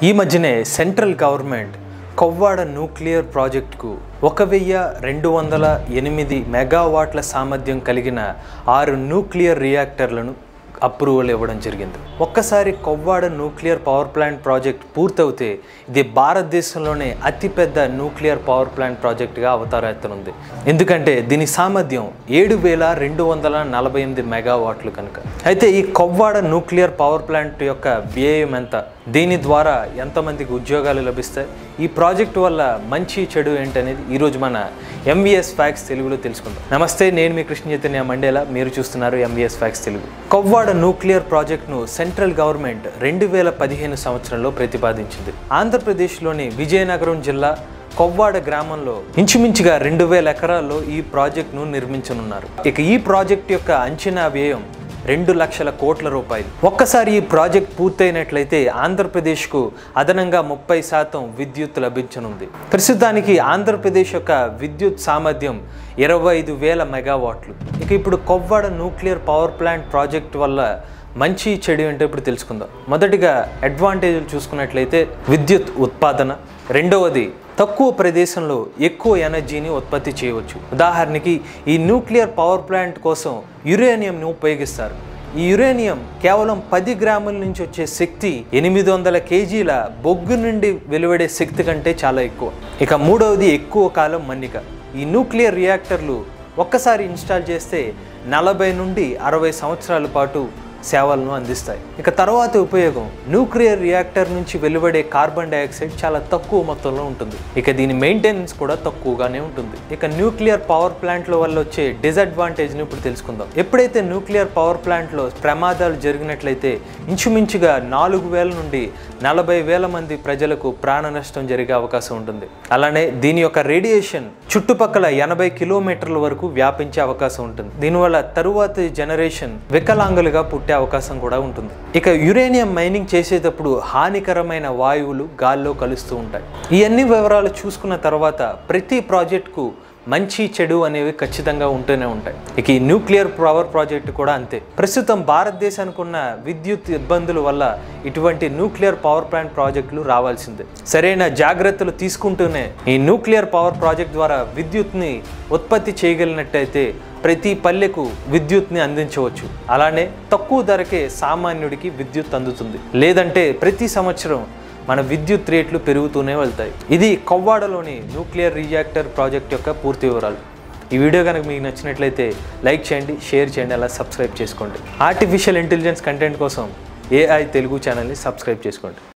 ఈ మధ్యనే central government Kovvada nuclear ప్రాజెక్టుకు ఒక వెయ్యి రెండు వందల ఎనిమిది మెగావాట్ల సామర్థ్యం కలిగిన ఆరు న్యూక్లియర్ రియాక్టర్లను అప్రూవల్ ఇవ్వడం జరిగింది ఒక్కసారి Kovvada nuclear power plant project పూర్తవుతే ఇది భారతదేశంలోనే అతిపెద్ద న్యూక్లియర్ పవర్ ప్లాంట్ ప్రాజెక్టుగా అవతారం ఎత్తనుంది ఎందుకంటే దీని సామర్థ్యం ఏడు వేల రెండు వందల నలభై ఎనిమిది మెగావాట్లు కనుక అయితే ఈ కొవ్వాడ న్యూక్లియర్ పవర్ ప్లాంట్ యొక్క వ్యయం ఎంత దీని ద్వారా ఎంతమందికి ఉద్యోగాలు లభిస్తాయి ఈ ప్రాజెక్టు వల్ల మంచి చెడు ఏంటనేది ఈరోజు మన ఎంవిఎస్ ఫ్యాక్స్ తెలుగులో తెలుసుకుందాం నమస్తే నేను మీ కృష్ణ చైతన్య మండేలా మీరు చూస్తున్నారు MVS facts Telugu Kovvada nuclear ప్రాజెక్టును సెంట్రల్ గవర్నమెంట్ రెండు వేల పదిహేను సంవత్సరంలో ప్రతిపాదించింది ఆంధ్రప్రదేశ్లోని విజయనగరం జిల్లా కొవ్వాడ గ్రామంలో ఇంచుమించుగా రెండు వేల ఎకరాల్లో ఈ ప్రాజెక్టును నిర్మించనున్నారు ఇక ఈ ప్రాజెక్ట్ యొక్క అంచనా వ్యయం రెండు లక్షల కోట్ల రూపాయలు ఒక్కసారి ఈ ప్రాజెక్ట్ పూర్తయినట్లయితే ఆంధ్రప్రదేశ్కు అదనంగా ముప్పై శాతం విద్యుత్ లభించనుంది ప్రస్తుతానికి ఆంధ్రప్రదేశ్ యొక్క విద్యుత్ సామర్థ్యం ఇరవై ఐదు వేల మెగావాట్లు ఇక ఇప్పుడు Kovvada nuclear power plant project వల్ల మంచి చెడు ఏంటో ఇప్పుడు తెలుసుకుందాం మొదటిగా అడ్వాంటేజ్లు చూసుకున్నట్లయితే విద్యుత్ ఉత్పాదన రెండవది తక్కువ ప్రదేశంలో ఎక్కువ ఎనర్జీని ఉత్పత్తి చేయవచ్చు ఉదాహరణకి ఈ న్యూక్లియర్ పవర్ ప్లాంట్ కోసం యురేనియంను ఉపయోగిస్తారు ఈ యురేనియం కేవలం పది గ్రాముల నుంచి వచ్చే శక్తి ఎనిమిది వందల కేజీల బొగ్గు నుండి వెలువడే శక్తి కంటే చాలా ఎక్కువ ఇక మూడవది ఎక్కువ కాలం మన్నిక ఈ న్యూక్లియర్ రియాక్టర్లు ఒక్కసారి ఇన్స్టాల్ చేస్తే నలభై నుండి అరవై సంవత్సరాల పాటు సేవలను అందిస్తాయి ఇక తర్వాత ఉపయోగం న్యూక్లియర్ రియాక్టర్ నుంచి వెలువడే కార్బన్ డైఆక్సైడ్ చాలా తక్కువ మొత్తంలో ఉంటుంది ఇక దీని మెయింటెనెన్స్ కూడా తక్కువగానే ఉంటుంది ఇక న్యూక్లియర్ పవర్ ప్లాంట్ల వల్ల వచ్చే డిసడ్వాంటేజ్ని ఇప్పుడు తెలుసుకుందాం ఎప్పుడైతే న్యూక్లియర్ పవర్ ప్లాంట్లో ప్రమాదాలు జరిగినట్లయితే ఇంచుమించుగా నాలుగు వేల నుండి నలభై వేల మంది ప్రజలకు ప్రాణ నష్టం జరిగే అవకాశం ఉంటుంది అలానే దీని యొక్క రేడియేషన్ చుట్టుపక్కల ఎనభై కిలోమీటర్ల వరకు వ్యాపించే అవకాశం ఉంటుంది దీనివల్ల తరువాతి జనరేషన్ వికలాంగులుగా పుట్టే అవకాశం కూడా ఉంటుంది ఇక యురేనియం మైనింగ్ చేసేటప్పుడు హానికరమైన వాయువులు గాల్లో కలుస్తూ ఉంటాయి ఈ అన్ని వివరాలు చూసుకున్న తర్వాత ప్రతి ప్రాజెక్టుకు మంచి చెడు అనేవి ఖచ్చితంగా ఉంటూనే ఉంటాయి ఇక ఈ న్యూక్లియర్ పవర్ ప్రాజెక్టు కూడా అంతే ప్రస్తుతం భారతదేశానికి ఉన్న విద్యుత్ ఇబ్బందుల వల్ల ఇటువంటి న్యూక్లియర్ పవర్ ప్లాంట్ ప్రాజెక్టులు రావాల్సిందే సరైన జాగ్రత్తలు తీసుకుంటూనే ఈ న్యూక్లియర్ పవర్ ప్రాజెక్ట్ ద్వారా విద్యుత్ని ఉత్పత్తి చేయగలిగినట్టయితే ప్రతి పల్లెకు విద్యుత్ని అందించవచ్చు అలానే తక్కువ ధరకే సామాన్యుడికి విద్యుత్ అందుతుంది లేదంటే ప్రతి సంవత్సరం మన విద్యుత్ రేట్లు పెరుగుతూనే వెళ్తాయి ఇది కొవ్వాడలోని న్యూక్లియర్ రియాక్టర్ ప్రాజెక్ట్ యొక్క పూర్తి వివరాలు ఈ వీడియో కనుక మీకు నచ్చినట్లయితే లైక్ చేయండి షేర్ చేయండి అలా సబ్స్క్రైబ్ చేసుకోండి ఆర్టిఫిషియల్ ఇంటెలిజెన్స్ కంటెంట్ కోసం ఏఐ తెలుగు ఛానల్ని సబ్స్క్రైబ్ చేసుకోండి